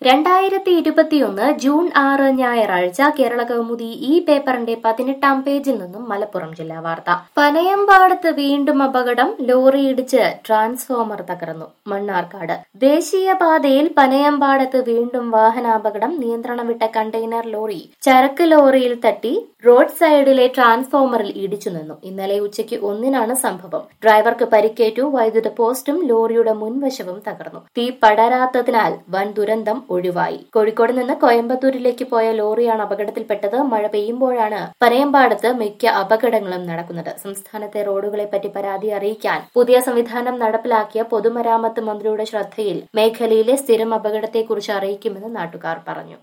രണ്ടായിരത്തി ഇരുപത്തിയൊന്ന് ജൂൺ ആറ് ഞായറാഴ്ച കേരള കൗമുദി ഈ പേപ്പറിന്റെ പതിനെട്ടാം പേജിൽ നിന്നും മലപ്പുറം ജില്ലാ വാർത്ത പനയമ്പാടത്ത് വീണ്ടും അപകടം ലോറിയിടിച്ച് ട്രാൻസ്ഫോമർ തകർന്നു മണ്ണാർക്കാട് ദേശീയപാതയിൽ പനയമ്പാടത്ത് വീണ്ടും വാഹനാപകടം നിയന്ത്രണം വിട്ട കണ്ടെയ്നർ ലോറി ചരക്ക് ലോറിയിൽ തട്ടി റോഡ് സൈഡിലെ ട്രാൻസ്ഫോമറിൽ ഇടിച്ചു നിന്നു ഇന്നലെ ഉച്ചയ്ക്ക് ഒന്നിനാണ് സംഭവം ഡ്രൈവർക്ക് പരിക്കേറ്റു വൈദ്യുത പോസ്റ്റും ലോറിയുടെ മുൻവശവും തകർന്നു തീ പടരാത്തതിനാൽ വൻ ദുരന്തം ഒഴിവായി കോഴിക്കോട് നിന്ന് കോയമ്പത്തൂരിലേക്ക് പോയ ലോറിയാണ് അപകടത്തിൽപ്പെട്ടത് മഴ പെയ്യുമ്പോഴാണ് പനയമ്പാടത്ത് മിക്ക അപകടങ്ങളും നടക്കുന്നത് സംസ്ഥാനത്തെ റോഡുകളെ പറ്റി പരാതി അറിയിക്കാൻ പുതിയ സംവിധാനം നടപ്പിലാക്കിയ പൊതുമരാമത്ത് മന്ത്രിയുടെ ശ്രദ്ധയിൽ മേഖലയിലെ സ്ഥിരം അപകടത്തെക്കുറിച്ച് അറിയിക്കുമെന്ന് നാട്ടുകാർ പറഞ്ഞു